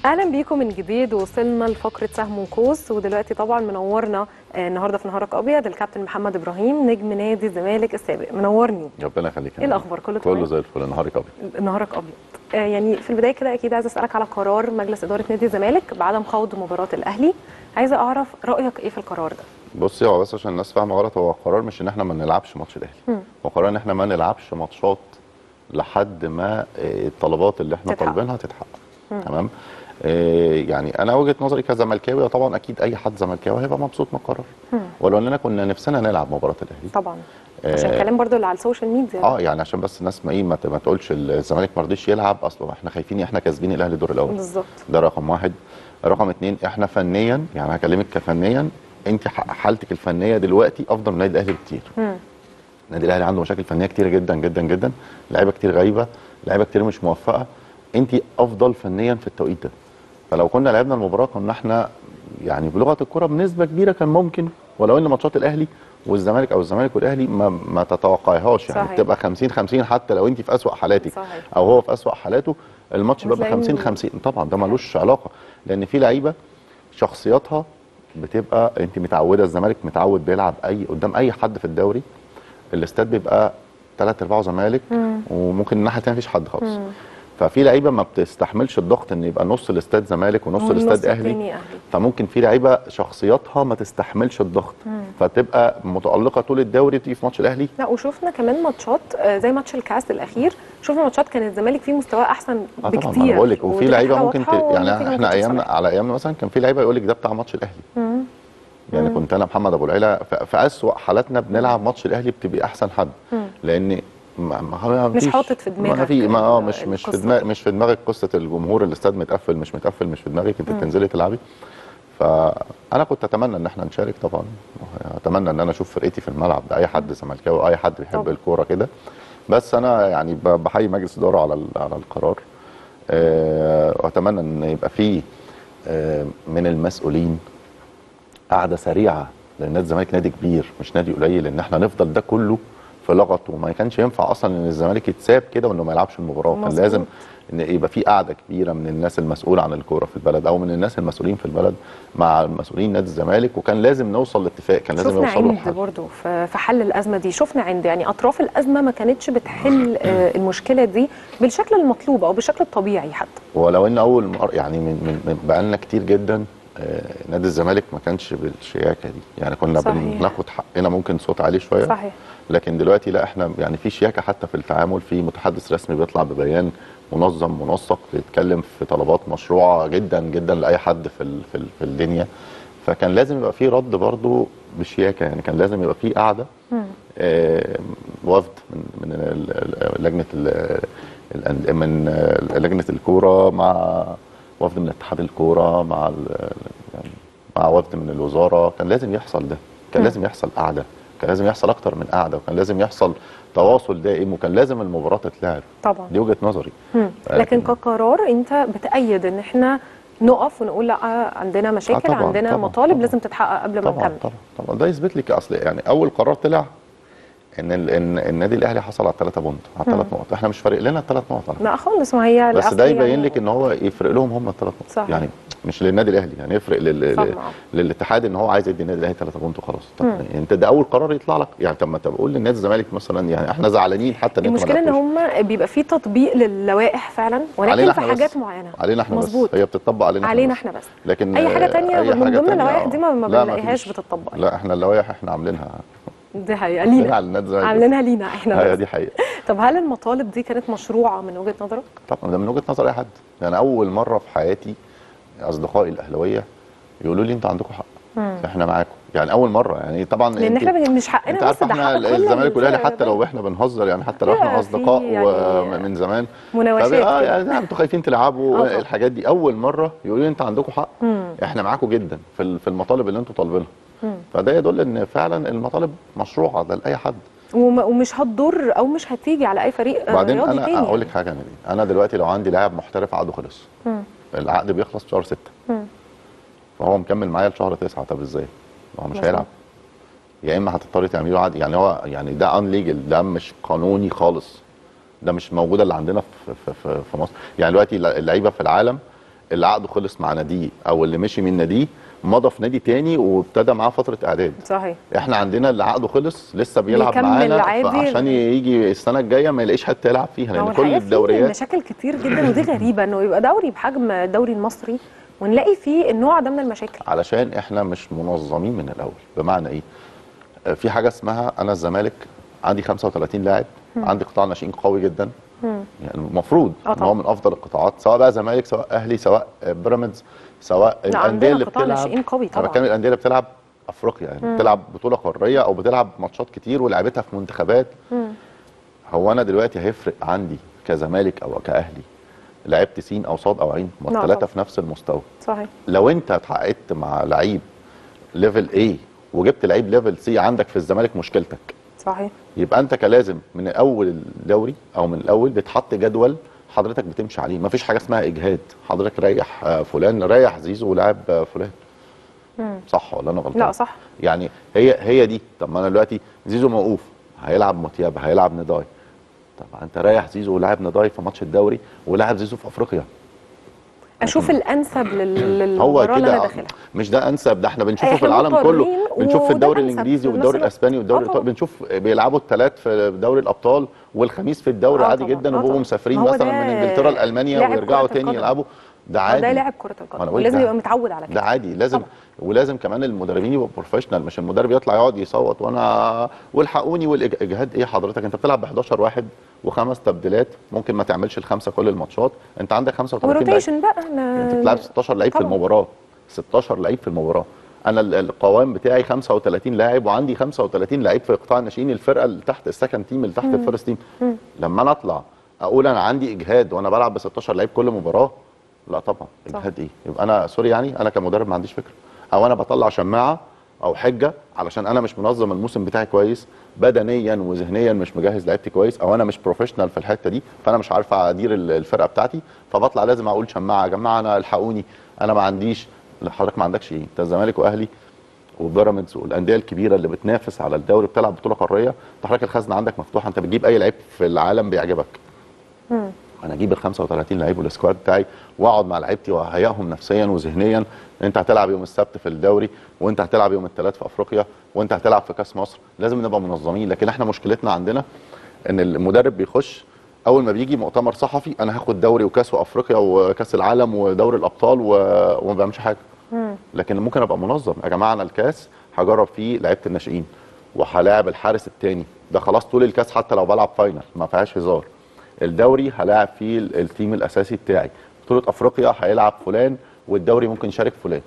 اهلا بيكم من جديد وصلنا لفقره سهم وقوس ودلوقتي طبعا منورنا آه، النهارده في نهارك ابيض الكابتن محمد ابراهيم نجم نادي الزمالك السابق منورني ربنا يخليك يا ايه نادي. الاخبار كله تمام كله زي الفل نهارك ابيض نهارك ابيض آه، يعني في البدايه كده اكيد عايزه اسالك على قرار مجلس اداره نادي الزمالك بعدم خوض مباراه الاهلي عايزه اعرف رايك ايه في القرار ده بصي هو بس عشان الناس فاهمه غلط هو قرار مش ان احنا ما نلعبش ماتش الاهلي هو قرار ان احنا ما نلعبش ماتشات لحد ما آه، الطلبات اللي احنا تتحقق. طالبينها تتحقق تمام آه، يعني انا وجهه نظري كزملكاوي طبعا اكيد اي حد زملكاوي هيبقى مبسوط من القرار ولو اننا كنا نفسنا نلعب مباراه الاهلي طبعا عشان الكلام برضو اللي على السوشيال ميديا اه يعني عشان بس الناس ما ايه ما ت- ما تقولش الزمالك ما رضيش يلعب اصلا احنا خايفين احنا كاسبين الاهلي الدور الاول بالظبط ده رقم واحد رقم اتنين احنا فنيا يعني هكلمك كفنيا انت ح- حالتك الفنيه دلوقتي افضل من النادي الاهلي بكتير مم. النادي الاهلي عنده مشاكل فنيه كتيره جدا جدا جدا لعيبه كتير غايبه لعيبه كتير مش موفقه انت افضل فنيا في التوقيت ده فلو كنا لعبنا المباراه كنا احنا يعني بلغه الكره بنسبه كبيره كان ممكن ولو ان ماتشات الاهلي والزمالك او الزمالك والاهلي ما ما تتوقعيهاش يعني صحيح. بتبقى 50 50 حتى لو انت في اسوأ حالاتك صحيح. او هو في اسوأ حالاته الماتش بيبقى بتلاقي 50 إن- 50 طبعا ده ملوش علاقه لان في لعيبه شخصياتها بتبقى انت متعوده الزمالك متعود بيلعب اي قدام اي حد في الدوري الاستاد بيبقى ثلاث ارباعه زمالك وممكن الناحيه الثانيه مفيش حد خالص ففي لعيبه ما بتستحملش الضغط ان يبقى نص الاستاد زمالك ونص والنص الاستاد التاني اهلي أهلي. فممكن في لعيبه شخصياتها ما تستحملش الضغط فتبقى متالقه طول الدوري تيجي في ماتش الاهلي لا وشفنا كمان ماتشات آه، زي ماتش الكاس الاخير شفنا ماتشات كان الزمالك فيه مستواه احسن اه بكتير طبعا ما انا بقول لك وفي ودي لعيبه حاجة ممكن ت... واضحة يعني والنتيجة احنا ممكن ايامنا تتصلح. على ايامنا مثلا كان في لعيبه يقول لك ده بتاع ماتش الاهلي يعني كنت انا محمد ابو العيله ف- في اسوأ حالاتنا بنلعب ماتش الاهلي بتبقى احسن حد لان ما ما ما مش فيش- حاطط في ما دماغك في ما اه ال- مش مش في القصة دماغ دي. مش في دماغك قصه الجمهور الاستاد متقفل مش متقفل مش في دماغك انت تنزلي تلعبي فانا كنت اتمنى ان احنا نشارك طبعا اتمنى ان انا اشوف فرقتي في الملعب ده اي حد زملكاوي اي حد بيحب طبعا. الكوره كده بس انا يعني ب- بحيي مجلس الاداره على ال- على القرار آه، واتمنى ان يبقى فيه آه، من المسؤولين قعده سريعه لان نادي الزمالك نادي كبير مش نادي قليل ان احنا نفضل ده كله في لغط وما كانش ينفع اصلا ان الزمالك يتساب كده وانه ما يلعبش المباراه كان مظبوط. لازم ان يبقى في قعده كبيره من الناس المسؤوله عن الكوره في البلد او من الناس المسؤولين في البلد مع المسؤولين نادي الزمالك وكان لازم نوصل لاتفاق كان لازم شفنا يوصلوا عند لحل برضو في في حل الازمه دي شفنا عند يعني اطراف الازمه ما كانتش بتحل آه، المشكله دي بالشكل المطلوب او بالشكل الطبيعي حتى ولو ان اول مره يعني من من من بقالنا كتير جدا آه، نادي الزمالك ما كانش بالشياكه دي يعني كنا صحيح. بناخد حقنا ممكن صوت عالي شويه صحيح لكن دلوقتي لا احنا يعني في شياكه حتى في التعامل في متحدث رسمي بيطلع ببيان منظم منسق بيتكلم في طلبات مشروعه جدا جدا لاي حد في ال- في, ال- في الدنيا فكان لازم يبقى في رد برضو بشياكه يعني كان لازم يبقى في قعده آه، وفد من من ال- ال- لجنه ال- الأن- من آه، لجنه الكوره مع وفد من اتحاد الكوره مع ال- يعني مع وفد من الوزاره كان لازم يحصل ده كان لازم يحصل قعده كان لازم يحصل اكتر من قعده وكان لازم يحصل تواصل دائم وكان لازم المباراه تتلعب طبعا دي وجهه نظري مم. لكن كقرار انت بتأيد ان احنا نقف ونقول لا عندنا مشاكل طبعاً، عندنا طبعاً، مطالب طبعاً. لازم تتحقق قبل ما طبعا نكمل طبعا طبعا ده يثبت لك اصل يعني اول قرار طلع ان ال- ان النادي الاهلي حصل على الثلاثه بونت على الثلاث نقط احنا مش فارق لنا الثلاث نقط على فكرة. لا خالص ما هي بس الأصل ده يبين يعني- لك ان هو يفرق لهم هم الثلاث نقط صحيح. يعني مش للنادي الاهلي يعني يفرق لل... طبعاً. للاتحاد ان هو عايز يدي النادي الاهلي ثلاثه بونت وخلاص طب يعني انت ده اول قرار يطلع لك يعني طب ما طب قول للنادي الزمالك مثلا يعني احنا زعلانين حتى ان انتوا ما المشكله ان لعبتوش. هم بيبقى في تطبيق للوائح فعلا ولكن علينا في احنا بس. حاجات معينه علينا احنا مظبوط بس هي بتطبق علينا علينا بس. احنا بس لكن اي حاجه تانية أي من حاجة ضمن تانية، اللوائح آه. دي ما ما لا، بنلاقيهاش فيش. بتطبق لا احنا اللوائح احنا عاملينها دي حقيقه عاملينها لينا على النادي الزمالك بس. عاملينها لينا احنا هي بس دي حقيقه طب هل المطالب دي كانت مشروعه من وجهه نظرك؟ طبعا ده من وجهه نظر اي حد يعني اول مره في حياتي اصدقائي الاهلاويه يقولوا لي انتوا عندكم حق احنا معاكم يعني اول مره يعني طبعا لان انت- احنا بن- مش حقنا انت بس عارفه ده احنا حق كل الزمالك والاهلي الفرق حتى لو احنا بنهزر يعني حتى لو لا، احنا في اصدقاء يعني ومن زمان مناوشات فب- اه كده. يعني ده انتوا خايفين تلعبوا اه طبعا. الحاجات دي اول مره يقولوا لي انت عندكم حق مم. احنا معاكم جدا في ال- في المطالب اللي انتوا طالبينها فده يدل ان فعلا المطالب مشروعه ده لاي حد وم- ومش هتضر او مش هتيجي على اي فريق آه، بعدين رياضي انا تاني اقول لك يعني. حاجه يا نبيل انا دلوقتي لو عندي لاعب محترف عقده خلص مم. العقد بيخلص في شهر 6 مم. فهو مكمل معايا لشهر 9 طب ازاي؟ ما هو مش مظبوط. هيلعب يا اما هتضطري تعملي له عقد يعني هو يعني ده ان ليجل ده مش قانوني خالص ده مش موجوده اللي عندنا في في في, في مصر يعني دلوقتي اللعيبه في العالم اللي عقده خلص مع ناديه او اللي مشي من ناديه مضى في نادي تاني وابتدى معاه فتره اعداد صحيح احنا عندنا اللي عقده خلص لسه بيلعب بيكمل معانا عادي. عشان يجي السنه الجايه ما يلاقيش حد يلعب فيها هو لان كل الحقيقة في الدوريات مشاكل كتير جدا ودي غريبه انه يبقى دوري بحجم الدوري المصري ونلاقي فيه النوع ده من المشاكل علشان احنا مش منظمين من الاول بمعنى ايه آه، في حاجه اسمها انا الزمالك عندي 35 لاعب عندي قطاع ناشئين قوي جدا يعني المفروض آه ان هو طبعا. من افضل القطاعات سواء بقى زمالك سواء اهلي سواء آه، بيراميدز سواء لا، الانديه عندنا اللي قطاع بتلعب ناشئين قوي انا طبعا. بتكلم الانديه اللي بتلعب افريقيا يعني بتلعب بطوله قاريه او بتلعب ماتشات كتير ولعبتها في منتخبات هو انا دلوقتي هيفرق عندي كزمالك او كاهلي لعبت سين او صاد او عين ما لا الثلاثه طبعا. في نفس المستوى صحيح لو انت اتعاقدت مع لعيب ليفل A وجبت لعيب ليفل سي عندك في الزمالك مشكلتك صحيح يبقى انت كلازم من اول الدوري او من الاول بتحط جدول حضرتك بتمشي عليه مفيش حاجه اسمها اجهاد حضرتك ريح آه، فلان ريح زيزو ولاعب آه، فلان صح ولا انا غلطان لا صح يعني هي هي دي طب ما انا دلوقتي زيزو موقوف هيلعب متياب هيلعب نضاي طب انت رايح زيزو ولاعب نضاي في ماتش الدوري ولاعب زيزو في افريقيا اشوف الانسب لل- هو للمباراه اللي انا كده داخلها مش ده انسب ده احنا بنشوفه احنا في العالم كله مضطرين بنشوف في وده الدوري الأنسب الانجليزي في والدوري نفس الوقت. الاسباني والدوري آه الايطالي طبعا. بنشوف بيلعبوا الثلاث في دوري الابطال والخميس في الدوري آه عادي طبعا. جدا آه وبيبقوا طبعا. مسافرين ما هو مثلا ده من انجلترا لالمانيا لاعب ويرجعوا كرة تاني القدم. يلعبوا ده آه، عادي ده لاعب كره أنا القدم بقول ولازم ده- يبقى متعود على ده كده عادي لازم طبعا. ولازم كمان المدربين يبقوا بروفيشنال مش المدرب يطلع يقعد يصوت وانا والحقوني والاجهاد ايه حضرتك انت بتلعب ب 11 واحد وخمس تبديلات ممكن ما تعملش الخمسه كل الماتشات انت عندك 35 لعيب وروتيشن بقى أنا انت بتلعب 16 لعيب في طبعا. المباراه 16 لعيب في المباراه انا ال- القوام بتاعي 35 لاعب وعندي 35 لعيب في قطاع الناشئين الفرقه اللي تحت السكند تيم اللي تحت الفيرست تيم لما انا اطلع اقول انا عندي اجهاد وانا بلعب ب 16 لعيب كل مباراه لا طبعا صح. اجهاد ايه يبقى انا سوري يعني انا كمدرب ما عنديش فكره او انا بطلع شماعه او حجه علشان انا مش منظم الموسم بتاعي كويس بدنيا وذهنيا مش مجهز لعيبتي كويس او انا مش بروفيشنال في الحته دي فانا مش عارف ادير ال- الفرقه بتاعتي فبطلع لازم اقول شماعه يا جماعه انا الحقوني انا ما عنديش لا، حضرتك ما عندكش ايه انت الزمالك واهلي وبيراميدز والانديه الكبيره اللي بتنافس على الدوري بتلعب بطوله قاريه انت حضرتك الخزنه عندك مفتوحه انت بتجيب اي لعيب في العالم بيعجبك انا اجيب ال 35 لعيب والسكواد بتاعي واقعد مع لعيبتي واهيئهم نفسيا وذهنيا انت هتلعب يوم السبت في الدوري وانت هتلعب يوم الثلاث في افريقيا وانت هتلعب في كاس مصر لازم نبقى منظمين لكن احنا مشكلتنا عندنا ان المدرب بيخش اول ما بيجي مؤتمر صحفي انا هاخد دوري وكاس وافريقيا وكاس العالم ودوري الابطال و... وما بعملش حاجه لكن ممكن ابقى منظم يا جماعه انا الكاس هجرب فيه لعيبه الناشئين وهلاعب الحارس الثاني ده خلاص طول الكاس حتى لو بلعب فاينل ما فيهاش هزار الدوري هلاعب فيه ال- التيم الاساسي بتاعي بطوله افريقيا هيلعب فلان والدوري ممكن يشارك فلان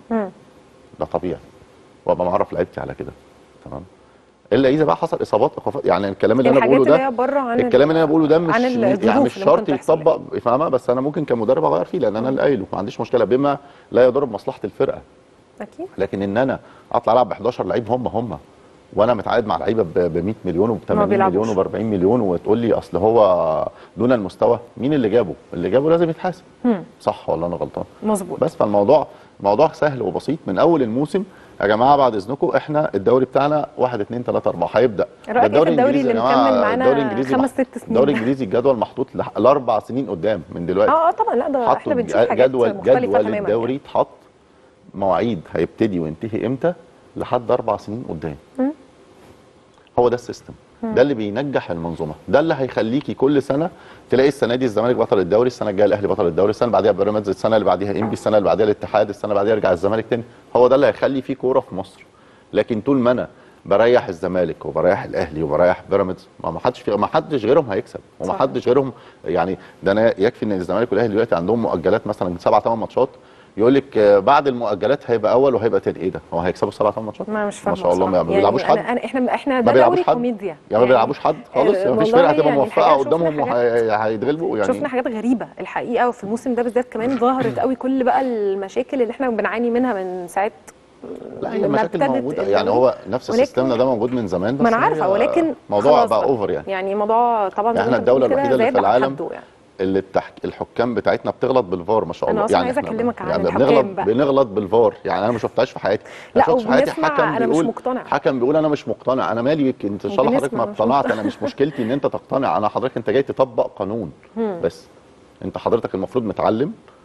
ده طبيعي وابقى معرف لعيبتي على كده تمام الا اذا بقى حصل اصابات اخفاء يعني الكلام اللي انا الحاجات بقوله اللي هي ده بره عن الكلام اللي انا بقوله ده مش عن الظروف يعني مش اللي ممكن شرط تحصل يتطبق فاهمه بس انا ممكن كمدرب اغير فيه لان انا اللي قايله ما عنديش مشكله بما لا يضر بمصلحه الفرقه اكيد لكن ان انا اطلع العب ب 11 لعيب هم هم وانا متعاقد مع لعيبه ب 100 مليون وب 80 بيلعبوش. مليون وب 40 مليون وتقول لي اصل هو دون المستوى مين اللي جابه؟ اللي جابه لازم يتحاسب صح ولا انا غلطان؟ مظبوط بس فالموضوع موضوع سهل وبسيط من اول الموسم يا جماعه بعد اذنكم احنا الدوري بتاعنا 1 2 3 4 هيبدا رأيك ده إيه في الدوري الإنجليزي اللي يا جماعة، مكمل معانا الدوري الإنجليزي خمس مح- ست سنين؟ الدوري الانجليزي الجدول محطوط لح- لاربع سنين قدام من دلوقتي اه اه طبعا لا ده احنا حطوا بنشوف حاجات جدول مختلفه جدول تماما الدوري يعني. اتحط مواعيد هيبتدي وينتهي امتى لحد اربع سنين قدام هو ده السيستم ده اللي بينجح المنظومه ده اللي هيخليكي كل سنه تلاقي السنه دي الزمالك بطل الدوري السنه الجايه الاهلي بطل الدوري السنه اللي بعديها بيراميدز السنه اللي بعديها انبي السنه اللي بعديها الاتحاد السنه اللي بعديها يرجع الزمالك تاني هو ده اللي هيخلي فيه كوره في مصر لكن طول ما انا بريح الزمالك وبريح الاهلي وبريح بيراميدز ما ما حدش في ما حدش غيرهم هيكسب وما صح. حدش غيرهم يعني ده انا يكفي ان الزمالك والاهلي دلوقتي عندهم مؤجلات مثلا سبع ثمان ماتشات يقول لك آه، بعد المؤجلات هيبقى اول وهيبقى تاني ايه ده هو هيكسبوا سبع ثمان ماتشات ما مش ما فاهمه شاء الله ما بصراحة. ما بيلعبوش يعني حد أنا- أنا احنا احنا ما ده بيلعبوش دوري حد كوميديا يعني ما بيلعبوش حد خالص آه، ما فيش والله فرقه هتبقى يعني موفقه الحقيقة قدامهم شفنا حاجات- وهي- هيتغلبوا يعني شفنا حاجات غريبه الحقيقه وفي الموسم ده بالذات كمان ظهرت قوي كل بقى المشاكل اللي احنا بنعاني منها من ساعه لا هي لما مشاكل ابتدت موجوده الدوري. يعني هو نفس ولكن- السيستم ده موجود من زمان بس ما انا هي عارفه ولكن موضوع خلاص بقى اوفر يعني يعني موضوع طبعا زي احنا ما انت بتقول الدولة كده الوحيدة اللي زاد في عن العالم حده يعني. اللي التحك... الحكام بتاعتنا بتغلط بالفار ما شاء أنا الله أصلاً يعني عايزة إحنا أكلمك عن يعني الحكام بنغلط بقى. بنغلط بالفار يعني انا ما شفتهاش في حياتي لا، ما شفتش في حياتي وبنسمع حكم أنا مش بيقول مقتنع. حكم بيقول انا مش مقتنع انا مالي بك انت ان شاء الله حضرتك وبنسمع ما مش اقتنعت انا مش مشكلتي ان انت تقتنع انا حضرتك انت جاي تطبق قانون بس انت حضرتك المفروض متعلم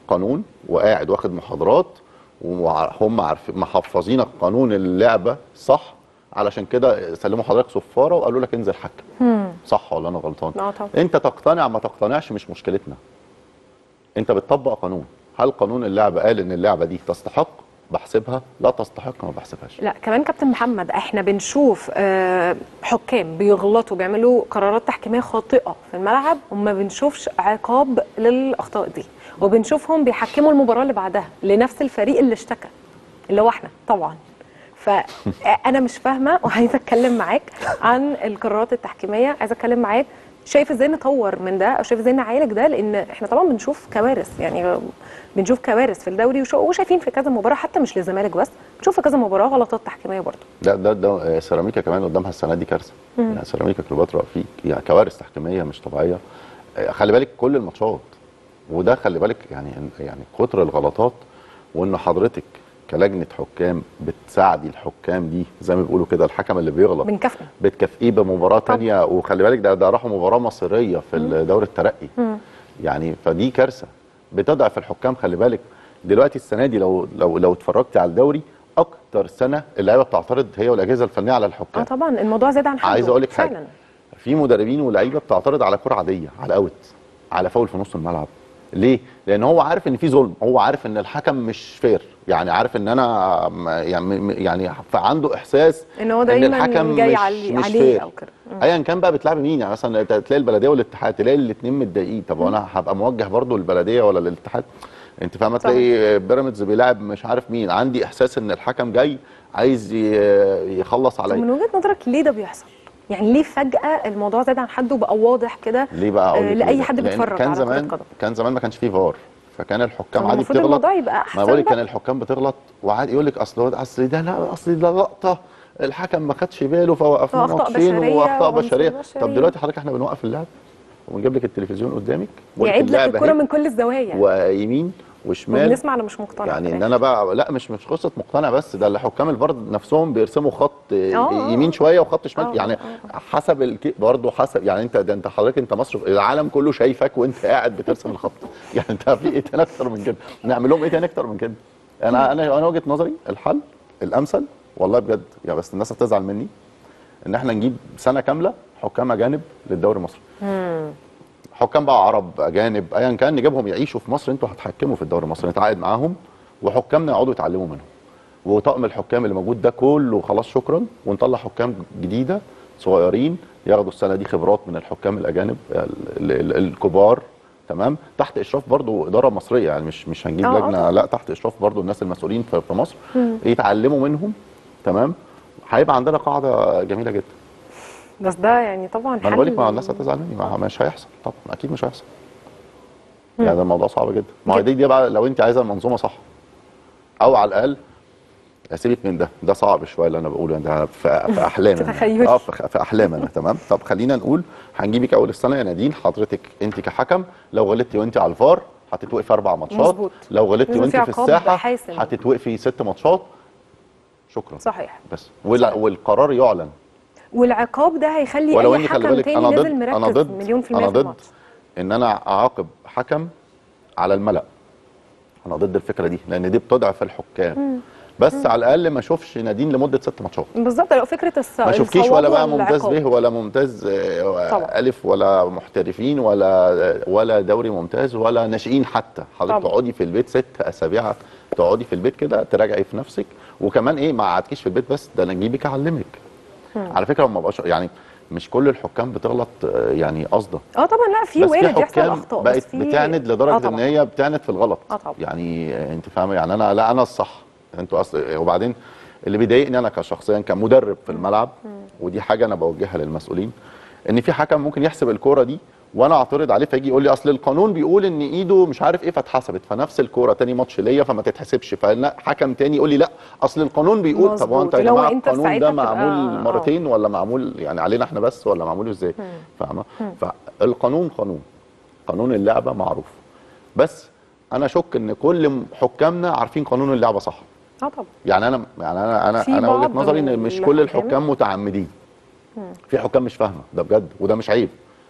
قانون وقاعد واخد محاضرات وهم عارفين محفظينك قانون اللعبه صح علشان كده سلموا حضرتك صفاره وقالوا لك انزل حكم صح ولا انا غلطان اه طبعا انت تقتنع ما تقتنعش مش مشكلتنا انت بتطبق قانون هل قانون اللعبه قال ان اللعبه دي تستحق بحسبها لا تستحق ما بحسبهاش لا كمان كابتن محمد احنا بنشوف آه، حكام بيغلطوا بيعملوا قرارات تحكيميه خاطئه في الملعب وما بنشوفش عقاب للاخطاء دي وبنشوفهم بيحكموا المباراه اللي بعدها لنفس الفريق اللي اشتكى اللي هو احنا طبعا فانا مش فاهمه وعايزه اتكلم معاك عن القرارات التحكيميه عايزه اتكلم معاك شايف ازاي نطور من ده او شايف ازاي نعالج ده لان احنا طبعا بنشوف كوارث يعني بنشوف كوارث في الدوري وشو- وشايفين في كذا مباراه حتى مش للزمالك بس بنشوف في كذا مباراه غلطات تحكيميه برضه ده ده ده آه، سيراميكا كمان قدامها السنه دي كارثه يعني سيراميكا كليوباترا في يعني كوارث تحكيميه مش طبيعيه آه، خلي بالك كل الماتشات وده خلي بالك يعني يعني كتر الغلطات وان حضرتك كلجنه حكام بتساعدي الحكام دي زي ما بيقولوا كده الحكم اللي بيغلط بنكافئه بتكافئيه بمباراه تانية وخلي بالك ده ده راحوا مباراه مصيريه في الدوري الترقي يعني فدي كارثه بتضعف الحكام خلي بالك دلوقتي السنه دي لو لو لو اتفرجت على الدوري اكتر سنه اللعيبه بتعترض هي والاجهزه الفنيه على اه الحكام طبعا الموضوع زاد عن حده عايز اقول لك حاجه فعلا في مدربين ولاعيبه بتعترض على كره عاديه على اوت على فاول في نص الملعب ليه؟ لان هو عارف ان في ظلم هو عارف ان الحكم مش فير يعني عارف ان انا م- يعني م- يعني فعنده احساس ان هو ان دايما الحكم جاي مش علي مش عليه فير او كده مم. ايا كان بقى بتلعب مين يعني مثلا ت- تلاقي البلديه والاتحاد تلاقي الاثنين متضايقين طب وانا هبقى موجه برضو للبلديه ولا للاتحاد انت فاهمه صح. تلاقي بيراميدز بيلاعب مش عارف مين عندي احساس ان الحكم جاي عايز ي- يخلص طب عليا من وجهه نظرك ليه ده بيحصل؟ يعني ليه فجاه الموضوع زاد عن حده وبقى واضح كده ليه بقى اقول آه، لك لاي ليه؟ حد لأن بيتفرج كان على كره زمان قدم كان زمان ما كانش فيه فار فكان الحكام طب عادي المفروض بتغلط الموضوع يبقى احسن ما بقول لك بقى. كان الحكام بتغلط وعادي يقول لك اصل هو اصل ده لا اصل ده لقطه الحكم ما خدش باله فوقفنا وأخطاء ماتشين بشرية واخطاء وعنصر بشريه بشري. طب دلوقتي حضرتك احنا بنوقف اللعب ونجيب لك التلفزيون قدامك وقلت يعيد لك اللعبة الكره أهي، من كل الزوايا ويمين وشمال وبنسمع انا مش مقتنع يعني في ان الآخر. انا بقى لا مش مش قصه مقتنع بس ده اللي حكام الفار نفسهم بيرسموا خط آه. يمين شويه وخط شمال آه، يعني آه. حسب الك... برضه حسب يعني انت ده انت حضرتك انت مصر العالم كله شايفك وانت قاعد بترسم الخط يعني انت في ايه تاني اكتر من كده نعمل لهم ايه تاني اكتر من كده انا انا انا وجهه نظري الحل الامثل والله بجد يا بس الناس هتزعل مني ان احنا نجيب سنه كامله حكام اجانب للدوري المصري حكام بقى عرب اجانب ايا كان نجيبهم يعيشوا في مصر انتوا هتحكموا في الدوري المصري نتعاقد معاهم وحكامنا يقعدوا يتعلموا منهم وطقم الحكام اللي موجود ده كله خلاص شكرا ونطلع حكام جديده صغيرين ياخدوا السنه دي خبرات من الحكام الاجانب ال- ال- الكبار تمام تحت اشراف برضو اداره مصريه يعني مش مش هنجيب آه، آه لجنه طبعاً. لا تحت اشراف برضو الناس المسؤولين في في مصر يتعلموا منهم تمام هيبقى عندنا قاعده جميله جدا بس ده يعني طبعا ما انا بقول لك حل- ما الناس هتزعل مني ما مش هيحصل طبعا اكيد مش هيحصل يعني ده الموضوع صعب جدا ما هو دي دي بقى لو انت عايزه المنظومه صح او على الاقل سيبك من ده ده صعب شويه اللي انا بقوله ده في, في احلامي أنا. تخيلي. اه في, في احلامي انا تمام طب خلينا نقول هنجيبك اول السنه يا نادين حضرتك انت كحكم لو غلطتي وانت على الفار هتتوقفي اربع ماتشات مظبوط. لو غلطتي لازم وانت في في عقاب الساحه حاسم. هتتوقفي ست ماتشات شكرا صحيح بس ولا والقرار يعلن والعقاب ده هيخلي ولو اي اني خلي حكم بالك تاني انا ضد نازل مركز انا ضد مليون في المية انا في ضد الماتش ان انا اعاقب حكم على الملأ انا ضد الفكره دي لان دي بتضعف الحكام بس على الاقل ما اشوفش نادين لمده ست ماتشات بالظبط لو فكره الص... ما اشوفكيش الصواب ولا بقى ممتاز والعقاب. به ولا ممتاز آه، طبعا. الف ولا محترفين ولا ولا دوري ممتاز ولا ناشئين حتى حضرتك طبعا. تقعدي في البيت ست اسابيع تقعدي في البيت كده تراجعي في نفسك وكمان ايه ما قعدتيش في البيت بس ده انا اجيبك اعلمك على فكره ما بقاش يعني مش كل الحكام بتغلط آه، يعني قصدا اه طبعا لا في بس في وارد يحصل حكام اخطاء بس بقت في بتعند آه لدرجه ان طبعاً. هي بتعند في الغلط آه طبعاً. يعني آه، انت فاهمه يعني انا لا انا الصح انتوا اصل وبعدين اللي بيضايقني انا كشخصيا كمدرب في الملعب ودي حاجه انا بوجهها للمسؤولين ان في حكم ممكن يحسب الكوره دي وانا اعترض عليه فيجي يقول لي اصل القانون بيقول ان ايده مش عارف ايه فاتحسبت فنفس الكوره تاني ماتش ليا فما تتحسبش فحكم تاني يقول لي لا اصل القانون بيقول طب هو انت يا مظبوط. لو جماعه أنت القانون ده ساعتها بتبقى- معمول آه. مرتين ولا معمول يعني علينا احنا بس ولا معمول ازاي فاهمه فالقانون قانون قانون اللعبه معروف بس انا اشك ان كل حكامنا عارفين قانون اللعبه صح اه طبعا يعني انا يعني انا انا في انا وجهه بعض نظري من ان مش كل الحكام- الحكام متعمدين في حكام مش فاهمه ده بجد وده مش عيب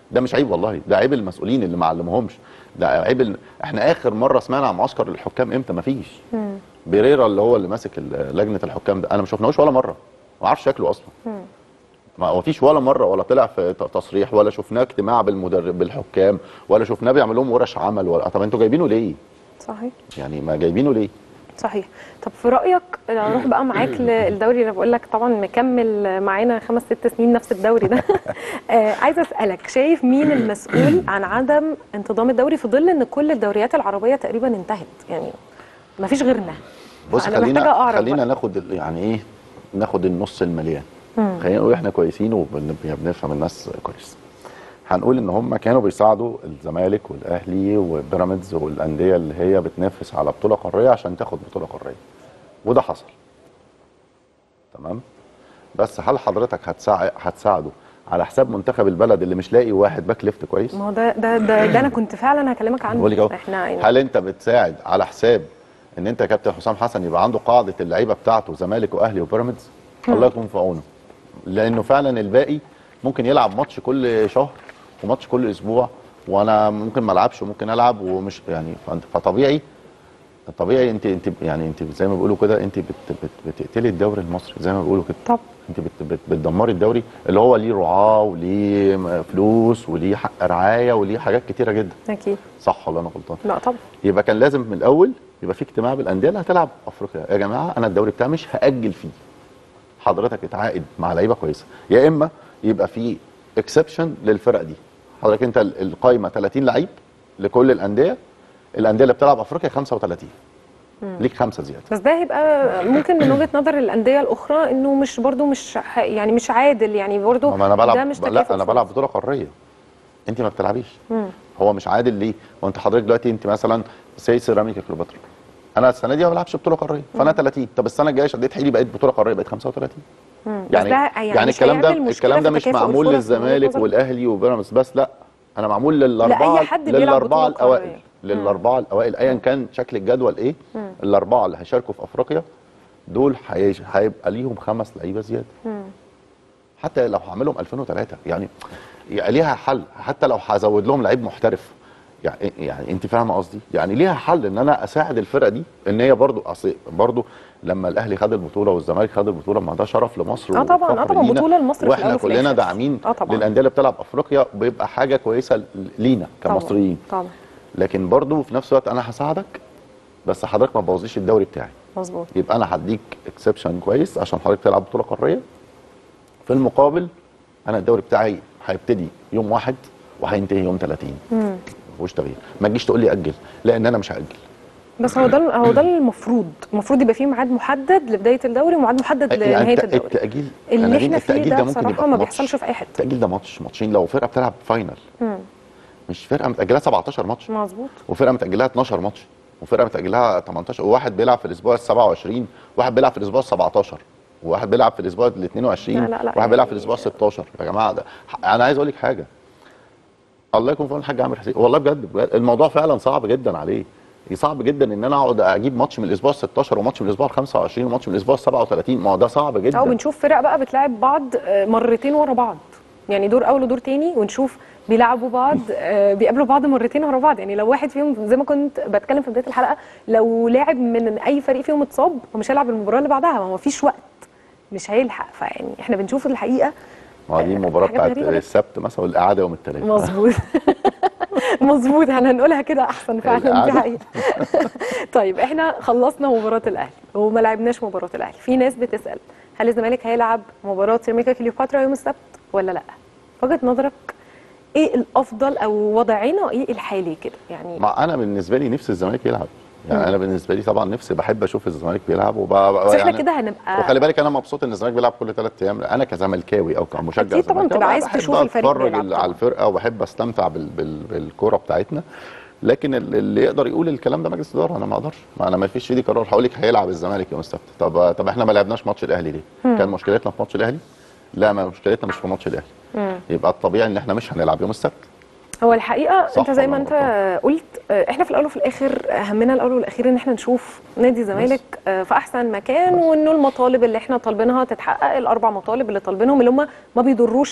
ده مش عيب والله ده عيب المسؤولين اللي ما علموهمش ده عيب ال... احنا اخر مره سمعنا عن معسكر للحكام امتى مفيش بيريرا اللي هو اللي ماسك ال- لجنه الحكام ده انا ما شفناهوش ولا مره ما اعرفش شكله اصلا ما هو فيش ولا مره ولا طلع في ت- تصريح ولا شفناه اجتماع بالمدرب بالحكام ولا شفناه بيعمل لهم ورش عمل ولا طب انتوا جايبينه ليه صحيح يعني ما جايبينه ليه صحيح طب في رايك لو نروح بقى معاك للدوري اللي بقول لك طبعا مكمل معانا خمس ست سنين نفس الدوري ده آه عايزه اسالك شايف مين المسؤول عن عدم انتظام الدوري في ظل ان كل الدوريات العربيه تقريبا انتهت يعني ما فيش غيرنا بص أنا محتاجة خلينا أعرف خلينا بقى. ناخد ال- يعني ايه ناخد النص المليان خلينا نقول احنا كويسين وبنفهم الناس كويس هنقول ان هم كانوا بيساعدوا الزمالك والاهلي وبيراميدز والانديه اللي هي بتنافس على بطوله قاريه عشان تاخد بطوله قاريه وده حصل تمام بس هل حضرتك هتساعد هتساعده على حساب منتخب البلد اللي مش لاقي واحد باك ليفت كويس ما هو ده ده ده, ده انا كنت فعلا هكلمك عنه بقول لك اهو احنا يعني هل انت بتساعد على حساب ان انت يا كابتن حسام حسن يبقى عنده قاعده اللعيبه بتاعته زمالك واهلي وبيراميدز الله يكون في عونه لانه فعلا الباقي ممكن يلعب ماتش كل شهر وماتش كل اسبوع وانا ممكن ما العبش وممكن العب ومش يعني فأنت- فطبيعي طبيعي انت انت يعني انت زي ما بيقولوا كده انت بت بت بتقتلي الدوري المصري زي ما بيقولوا كده طب انت بت بت بتدمري الدوري اللي هو ليه رعاه وليه فلوس وليه حق رعايه وليه حاجات كتيره جدا اكيد صح ولا انا غلطان لا طبعا يبقى كان لازم من الاول يبقى في اجتماع بالانديه اللي هتلعب افريقيا يا جماعه انا الدوري بتاعي مش هاجل فيه حضرتك اتعاقد مع لعيبه كويسه يا اما يبقى في اكسبشن للفرق دي حضرتك انت ال- القايمه 30 لعيب لكل الانديه الانديه اللي بتلعب افريقيا 35 ليك خمسه زياده بس ده هيبقى ممكن من وجهه نظر الانديه الاخرى انه مش برضو مش ح- يعني مش عادل يعني برضو ما انا ده بلعب مش لا تكافؤ انا فرص. بلعب بطوله قاريه انت ما بتلعبيش هو مش عادل ليه وانت حضرتك دلوقتي انت مثلا سي سيراميكا كليوباترا انا السنه دي ما بلعبش بطوله قاريه فانا 30 طب السنه الجايه شديت حيلي بقيت بطوله قاريه بقيت 35 مم. بس يعني ده يعني, يعني مش الكلام ده هيعمل مشكلة الكلام في ده مش تكافؤ معمول الفرص من وجهة للزمالك نظرك؟ والاهلي وبيراميدز بس لا انا معمول للاربعه أي حد بيلعب للاربعه بطولة قارية. الاوائل للاربعه الاوائل ايا كان شكل الجدول ايه الاربعه اللي هيشاركوا في افريقيا دول هيش- هيبقى ليهم خمس لعيبه زياده حتى لو هعملهم 2003 يعني يعني ليها حل حتى لو هزود لهم لعيب محترف يعني يعني انت فاهمه قصدي يعني ليها حل ان انا اساعد الفرقه دي ان هي برضو اصل برضو لما الاهلي خد البطوله والزمالك خد البطوله ما ده شرف لمصر اه طبعا اه وفخر طبعا لينا. بطوله لمصر في الأول واحنا وفي كلنا الآخر. داعمين اه طبعا للانديه اللي بتلعب افريقيا بيبقى حاجه كويسه لينا طبعاً. كمصريين طبعا لكن برضو في نفس الوقت انا هساعدك بس حضرتك ما تبوظيش الدوري بتاعي مظبوط يبقى انا هديك اكسبشن كويس عشان حضرتك تلعب بطوله قاريه في المقابل انا الدوري بتاعي هيبتدي يوم واحد وهينتهي يوم 30 مم. مفيش تغيير ما تجيش تقول لي اجل لان انا مش هاجل بس هو ده هو ده المفروض المفروض يبقى فيه ميعاد محدد لبدايه الدوري وميعاد محدد لنهايه الت- الدوري التاجيل اللي أنا احنا فيه التأجيل ده ممكن بصراحه يبقى ما في ماتش. بيحصلش في اي حته التاجيل ده ماتش ماتشين لو فرقه بتلعب فاينل مم. مش فرقه متاجلها 17 ماتش مظبوط وفرقه متاجلها 12 ماتش وفرقه متاجلها 18 وواحد بيلعب في الاسبوع ال 27 وواحد بيلعب في الاسبوع ال 17 وواحد بيلعب في الاسبوع ال 22 لا، لا، لا، وواحد بيلعب في يعني- الاسبوع ال 16 يا جماعه ده انا عايز اقول لك حاجه الله يكون في عون الحاج عامر حسين والله بجد, بجد الموضوع فعلا صعب جدا عليه صعب جدا ان انا اقعد اجيب ماتش من الاسبوع ال 16 وماتش من الاسبوع ال 25 وماتش من الاسبوع ال 37 ما هو ده صعب جدا او بنشوف فرق بقى بتلاعب بعض آه، مرتين ورا بعض يعني دور اول ودور تاني ونشوف بيلعبوا بعض آه، بيقابلوا بعض مرتين ورا بعض يعني لو واحد فيهم زي ما كنت بتكلم في بدايه الحلقه لو لاعب من اي فريق فيهم اتصاب هو مش هيلعب المباراه اللي بعدها ما هو مفيش وقت مش هيلحق فيعني احنا بنشوف الحقيقه ما هو دي المباراه حاجات بتاعت غريبة جدا. السبت مثلا والاعاده يوم الثلاث مظبوط مظبوط احنا هنقولها كده احسن فعلا دي القعدة. حقيقه طيب احنا خلصنا مباراه الاهلي وما لعبناش مباراه الاهلي في ناس بتسال هل الزمالك هيلعب مباراه سيراميكا كليوباترا يوم السبت ولا لا وجهه نظرك ايه الافضل او وضعنا ايه الحالي كده يعني ما انا بالنسبه لي نفسي الزمالك يلعب يعني مم. انا بالنسبه لي طبعا نفسي بحب اشوف الزمالك بيلعب وب... بس احنا يعني- كده هنبقى وخلي بالك انا مبسوط ان الزمالك بيلعب كل ثلاث ايام انا كزملكاوي او كمشجع أكيد طبعاً زملكاوي تبقى عايز بحب تشوف الفريق اتفرج بيلعب ال- طبعاً. على الفرقه وبحب استمتع بال... بال... بالكوره بتاعتنا لكن ال- اللي يقدر يقول الكلام ده مجلس اداره انا ما اقدرش ما انا ما فيش في ايدي قرار هقول لك هيلعب الزمالك يوم السبت طب طب احنا ما لعبناش ماتش الاهلي ليه؟ كان مشكلتنا في ماتش الاهلي؟ لا ما مشكلتنا مش في ماتش الاهلي مم. يبقى الطبيعي ان احنا مش هنلعب يوم السبت هو الحقيقه صح انت زي ولا ما أنا انت غلطان؟ قلت آه، احنا في الاول وفي الاخر همنا الاول والاخير ان احنا نشوف نادي الزمالك آه، في احسن مكان بس. وانه المطالب اللي احنا طالبينها تتحقق الاربع مطالب اللي طالبينهم اللي هم ما بيضروش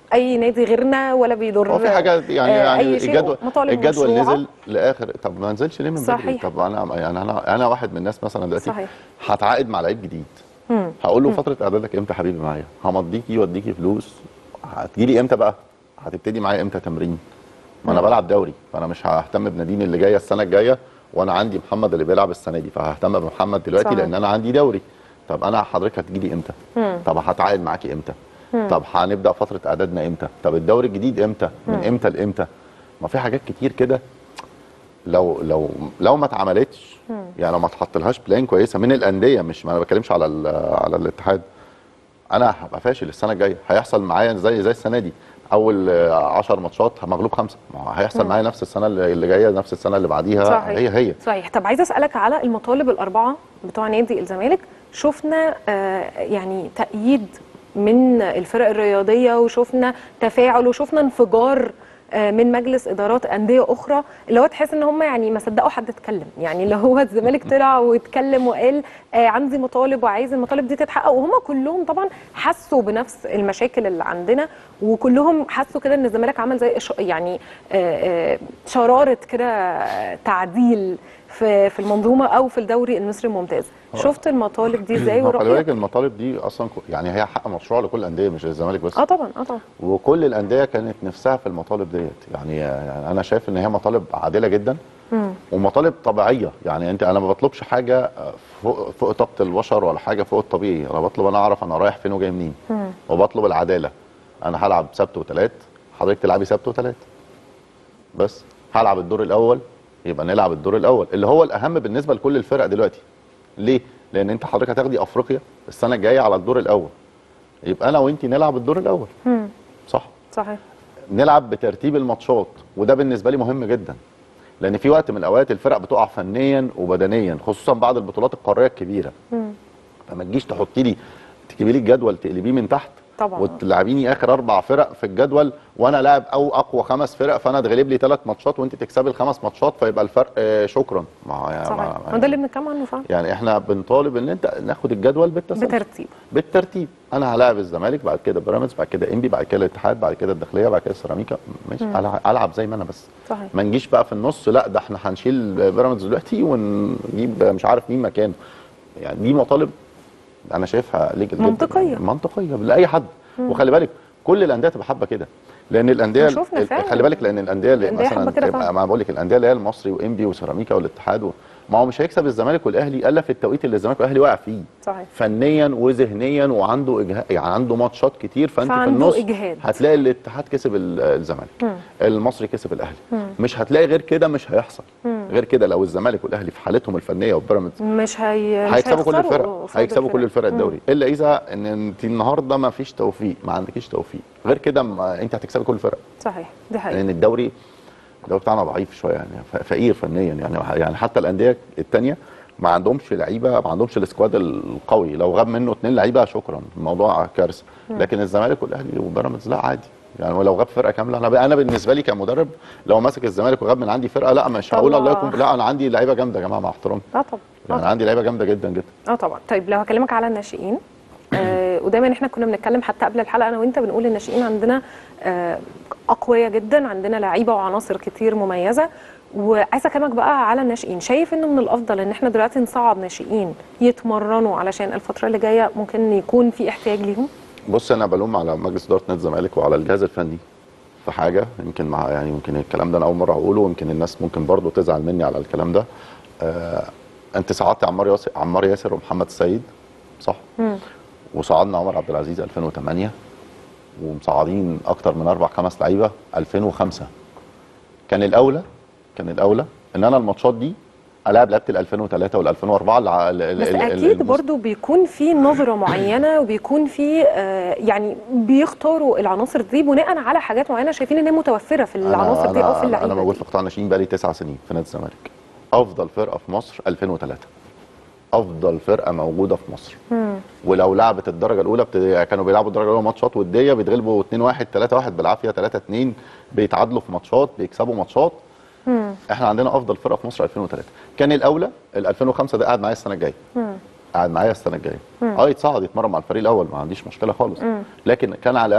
اي نادي غيرنا ولا بيضر هو في حاجات يعني آه، يعني أي شيء الجدول مطالب الجدول مشروعة. نزل لاخر طب ما نزلش ليه من بدري صحيح. طب انا يعني انا انا واحد من الناس مثلا دلوقتي صحيح. هتعاقد مع لعيب جديد هقول له فتره اعدادك امتى يا حبيبي معايا همضيكي واديكي فلوس هتجيلي امتى بقى هتبتدي معايا امتى تمرين ما انا بلعب دوري فانا مش ههتم بنادين اللي جايه السنه الجايه وانا عندي محمد اللي بيلعب السنه دي فههتم بمحمد دلوقتي صحيح. لان انا عندي دوري طب انا حضرتك هتجيلي امتى طب هتعاقد معاكي امتى طب هنبدا فتره اعدادنا امتى طب الدوري الجديد امتى من امتى لامتى ما في حاجات كتير كده لو لو لو ما اتعملتش يعني لو ما اتحطلهاش بلان كويسه من الانديه مش ما انا بتكلمش على ال- على الاتحاد انا هبقى فاشل السنه الجايه هيحصل معايا زي زي السنه دي اول 10 ماتشات مغلوب خمسه ما هو هيحصل معايا نفس السنه اللي اللي جايه نفس السنه اللي بعديها صحيح. هي هي صحيح طب عايزه اسالك على المطالب الاربعه بتوع نادي الزمالك شفنا آه يعني تأييد من الفرق الرياضيه وشفنا تفاعل وشفنا انفجار آه، من مجلس ادارات انديه اخرى اللي هو تحس ان هم يعني ما صدقوا حد اتكلم يعني اللي هو الزمالك طلع واتكلم وقال آه عندي مطالب وعايز المطالب دي تتحقق وهم كلهم طبعا حسوا بنفس المشاكل اللي عندنا وكلهم حسوا كده ان الزمالك عمل زي إش- يعني آه، آه، شراره كده تعديل في في المنظومه او في الدوري المصري الممتاز شفت المطالب دي ازاي ما خلي بالك ورأيك المطالب دي اصلا كو- يعني هي حق مشروع لكل الانديه مش الزمالك بس اه طبعا اه طبعا وكل الانديه كانت نفسها في المطالب ديت يعني, يعني انا شايف ان هي مطالب عادله جدا ومطالب طبيعيه يعني انت انا ما بطلبش حاجه فوق فوق طاقه البشر ولا حاجه فوق الطبيعي انا بطلب انا اعرف انا رايح فين وجاي منين وبطلب العداله انا هلعب سبت وثلاث حضرتك تلعبي سبت وثلاث بس هلعب الدور الاول يبقى نلعب الدور الاول اللي هو الاهم بالنسبه لكل الفرق دلوقتي ليه لان انت حضرتك هتاخدي افريقيا السنه الجايه على الدور الاول يبقى انا وانت نلعب الدور الاول صح صحيح نلعب بترتيب الماتشات وده بالنسبه لي مهم جدا لان في وقت من الاوقات الفرق بتقع فنيا وبدنيا خصوصا بعد البطولات القاريه الكبيره فما تجيش تحطي لي تجيبي لي الجدول تقلبيه من تحت طبعا. وتلعبيني اخر اربع فرق في الجدول وانا لاعب او اقوى خمس فرق فانا اتغلب لي ثلاث ماتشات وانت تكسبي الخمس ماتشات فيبقى الفرق آه، شكرا ما هو يعني صحيح ما- ما ده اللي بنتكلم عنه فعلا يعني احنا بنطالب ان انت ناخد الجدول بالتسلسل بترتيب بالترتيب انا هلاعب الزمالك بعد كده بيراميدز بعد كده انبي بعد كده الاتحاد بعد كده الداخليه بعد كده السيراميكا ماشي ألع- العب زي ما انا بس صحيح. ما نجيش بقى في النص لا ده احنا هنشيل بيراميدز دلوقتي ونجيب مش عارف مين مكانه يعني دي مطالب انا شايفها ليجل منطقية. منطقيه لاي حد وخلي بالك كل الانديه تبقى حابه كده لان الانديه وشوفنا فعلا. خلي بالك لان الانديه اللي الأندية حابة كده مثلا فعلا. ما بقول لك الانديه اللي هي المصري وانبي وسيراميكا والاتحاد و... ما هو مش هيكسب الزمالك والاهلي الا في التوقيت اللي الزمالك والاهلي واقع فيه صحيح فنيا وذهنيا وعنده إجهاد يعني عنده ماتشات كتير فانت في فعنده النص إجهاد. هتلاقي الاتحاد كسب ال- الزمالك المصري كسب الاهلي مش هتلاقي غير كده مش هيحصل غير كده لو الزمالك والاهلي في حالتهم الفنيه وبيراميدز مش هي مش هيكسبوا كل هيخسروا الفرق قصاد هيكسبوا كل الفرق الدوري الا اذا ان انت النهارده ما فيش توفيق ما عندكيش توفيق غير كده ما انت هتكسبي كل الفرق صحيح دي حقيقة لان الدوري الدوري بتاعنا ضعيف شويه يعني ف- فقير فنيا يعني يعني حتى الانديه الثانيه ما عندهمش لعيبه ما عندهمش السكواد القوي لو غاب منه اثنين لعيبه شكرا الموضوع كارثه لكن الزمالك والاهلي وبيراميدز لا عادي يعني ولو غاب فرقه كامله انا انا بالنسبه لي كمدرب لو ماسك الزمالك وغاب من عندي فرقه لا مش هقول طبعا. الله يكون لا انا عندي لعيبه جامده يا جماعه مع احترامي اه طبعا آه يعني عندي لعيبه جامده جدا جدا اه طبعا طيب لو هكلمك على الناشئين آه ودايما احنا كنا بنتكلم حتى قبل الحلقه انا وانت بنقول الناشئين عندنا آه اقوياء جدا عندنا لعيبه وعناصر كتير مميزه وعايزه اكلمك بقى على الناشئين شايف انه من الافضل ان احنا دلوقتي نصعد ناشئين يتمرنوا علشان الفتره اللي جايه ممكن يكون في احتياج ليهم بص انا بلوم على مجلس اداره نادي الزمالك وعلى الجهاز الفني في حاجه يمكن مع يعني يمكن الكلام ده انا اول مره اقوله ويمكن الناس ممكن برضو تزعل مني على الكلام ده آه انت صعدت عمار ياسر عمار ياسر ومحمد السيد صح وصعدنا عمر عبد العزيز 2008 ومصعدين اكتر من اربع خمس لعيبه 2005 كان الاولى كان الاولى ان انا الماتشات دي العب لعبت ال 2003 وال 2004 الع- ال- ال- بس ال- ال- اكيد الموسم- برضو بيكون في نظره معينه وبيكون في آه يعني بيختاروا العناصر دي بناء على حاجات معينه شايفين ان هي متوفره في العناصر دي او في اللعيبه انا موجود دي. في قطاع الناشئين بقالي تسع سنين في نادي الزمالك افضل فرقه في مصر 2003 افضل فرقه موجوده في مصر ولو لعبت الدرجه الاولى بت... كانوا بيلعبوا الدرجه الاولى ماتشات وديه بيتغلبوا 2 1 3 1 بالعافيه 3 2 بيتعادلوا في ماتشات بيكسبوا ماتشات احنا عندنا افضل فرقه في مصر 2003 كان الاولى ال 2005 ده قاعد معايا السنه الجايه قاعد معايا السنه الجايه اه يتصعد يتمرن مع الفريق الاول ما عنديش مشكله خالص لكن كان على الاقل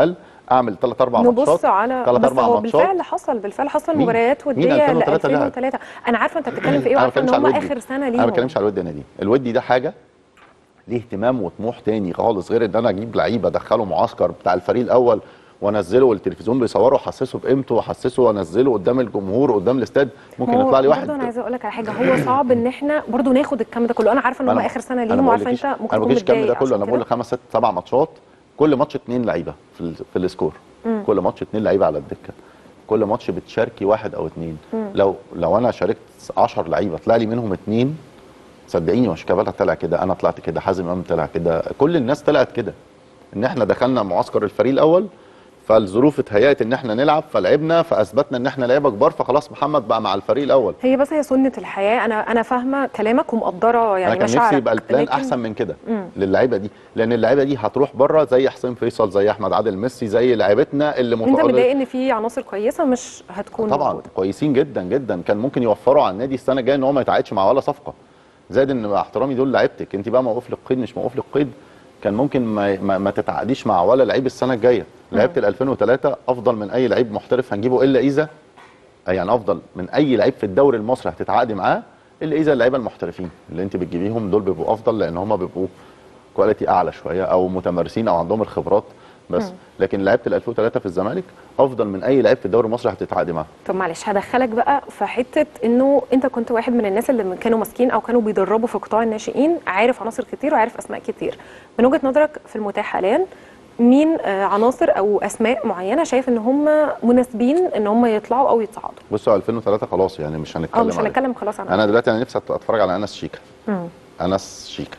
اعمل ثلاث اربع نبص ماتشات على ثلاث بس اربع هو ماتشات بالفعل حصل بالفعل حصل مين؟ مباريات مين وديه ل 2003 لاعب؟ 2003 انا عارفه انت بتتكلم في ايه أنا ما وعارفه ان بتكلمش هم على الودي. اخر سنه انا ليهم ما بتكلمش على الودي نادي الودي ده حاجه ليه اهتمام وطموح تاني خالص غير ان انا اجيب لعيبه ادخله معسكر بتاع الفريق الاول وانزله والتلفزيون بيصوره واحسسه بقيمته واحسسه وانزله قدام الجمهور قدام الاستاد ممكن ما هو يطلع لي برضه واحد انا عايزه اقول لك على حاجه هو صعب ان احنا برضه ناخد الكم ده كله انا عارفه ان ما هم أنا- اخر سنه أنا ليهم ما وعارفه بقولكيش- انت ممكن انا ما تكون بقولش الكم ده متضايق كله عشان انا بقول كده. خمس ست سبع ماتشات كل ماتش اتنين لعيبه في ال- في السكور كل ماتش اتنين لعيبه على الدكه كل ماتش بتشاركي واحد او اتنين لو لو انا شاركت 10 لعيبه طلع لي منهم اتنين صدقيني مش كابالا طلع كده انا طلعت كده حازم امام طلع كده كل الناس طلعت كده ان احنا دخلنا معسكر الفريق الاول فالظروف اتهيأت ان احنا نلعب فلعبنا فاثبتنا ان احنا لعيبه كبار فخلاص محمد بقى مع الفريق الاول هي بس هي سنه الحياه انا انا فاهمه كلامك ومقدره يعني انا كان مشاعرك نفسي يبقى البلان لكن- احسن من كده للعيبه دي لان اللعيبه دي هتروح بره زي حسين فيصل زي احمد عادل ميسي زي لعيبتنا اللي انت متألق متضايق ان في عناصر كويسه مش هتكون طبعا موجودة. كويسين جدا جدا كان ممكن يوفروا على النادي السنه الجايه ان هو ما يتعاقدش مع ولا صفقه زائد ان مع احترامي دول لعيبتك انت بقى موقوف لك قيد مش موقوف لك قيد كان ممكن ما, ما, ما تتعاقديش مع ولا لعيب السنه الجايه لعيبه ال 2003 افضل من اي لعيب محترف هنجيبه الا اذا يعني افضل من اي لعيب في الدوري المصري هتتعاقدي معاه الا اذا اللعيبه المحترفين اللي انت بتجيبيهم دول بيبقوا افضل لان هم بيبقوا كواليتي اعلى شويه او متمرسين او عندهم الخبرات بس لكن لعيبه ال 2003 في الزمالك افضل من اي لعيب في الدوري المصري هتتعاقدي معاه طب معلش هدخلك بقى في حته انه انت كنت واحد من الناس اللي كانوا ماسكين او كانوا بيدربوا في قطاع الناشئين عارف عناصر كتير وعارف اسماء كتير من وجهه نظرك في المتاح حاليا مين آه، عناصر او اسماء معينه شايف ان هم مناسبين ان هم يطلعوا او يتصعدوا بصوا 2003 خلاص يعني مش هنتكلم اه مش عليه. هنتكلم خلاص عن انا دلوقتي انا نفسي اتفرج على انس شيكا مم. انس شيكا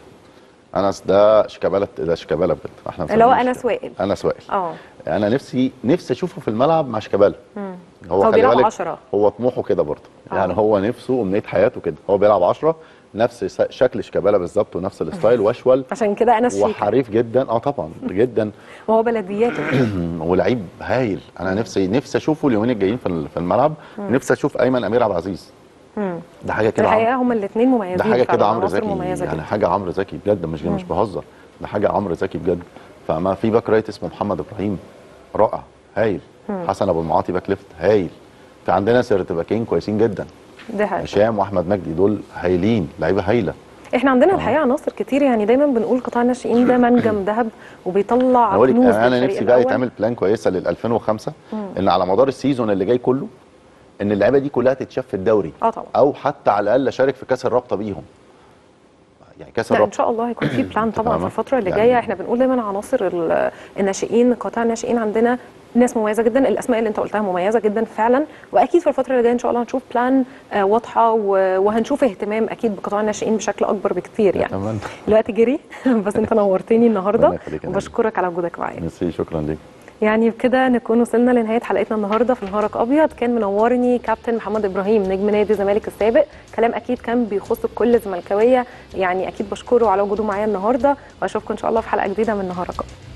انس ده شيكابالا ده شيكابالا بجد احنا اللي هو مسمينه انس شيكابالا. وائل انس وائل اه انا نفسي نفسي اشوفه في الملعب مع شيكابالا هو خلي بيلعب بالك 10. هو طموحه كده برضه آه. يعني هو نفسه وامنيه حياته كده هو بيلعب 10 نفس س- شكل شيكابالا بالظبط ونفس الستايل واشول عشان كده انس شيك وحريف جدا اه طبعا جدا وهو بلدياته ولعيب هايل انا نفسي نفسي اشوفه اليومين الجايين في ال- في الملعب نفسي اشوف ايمن امير عبد العزيز ده حاجه كده عم- الحقيقه هم الاثنين مميزين ده حاجه فعلاً، كده عمرو عناصر زكي مميزه يعني جدا حاجه عمرو زكي بجد مش مش بهزر ده حاجه عمرو زكي بجد فما في باك رايت اسمه محمد ابراهيم رائع هايل حسن ابو المعاطي باك ليفت هايل في عندنا سيرت باكين كويسين جدا ده حقيقي. هشام واحمد مجدي دول هايلين لعيبه هايله احنا عندنا الحقيقه عناصر كتير يعني دايما بنقول قطاع الناشئين ده منجم ذهب وبيطلع انا بقول لك كنوز انا للفريق نفسي بقى الأول. يتعمل بلان كويسه لل 2005 ان على مدار السيزون اللي جاي كله ان اللعيبه دي كلها تتشاف في الدوري اه طبعا او حتى على الاقل اشارك في كاس الرابطه بيهم يعني كاس لا ان الرابطه شاء الله هيكون في بلان طبعا في فاهمة؟ الفتره اللي يعني- جايه احنا بنقول دايما عناصر ال- الناشئين قطاع الناشئين عندنا ناس مميزه جدا الاسماء اللي انت قلتها مميزه جدا فعلا واكيد في الفتره اللي جايه ان شاء الله هنشوف بلان آه، واضحه و- وهنشوف اهتمام اكيد بقطاع الناشئين بشكل اكبر بكتير يعني أتمنى. الوقت جري بس انت نورتني النهارده ربنا يخليك يا نبيل. وبشكرك على وجودك معايا ميرسي شكرا ليك يعني بكده نكون وصلنا لنهايه حلقتنا النهارده في نهارك ابيض كان منورني كابتن محمد ابراهيم نجم نادي الزمالك السابق كلام اكيد كان بيخص كل الزملكاويه يعني اكيد بشكره على وجوده معايا النهارده واشوفكم ان شاء الله في حلقه جديده من نهارك ابيض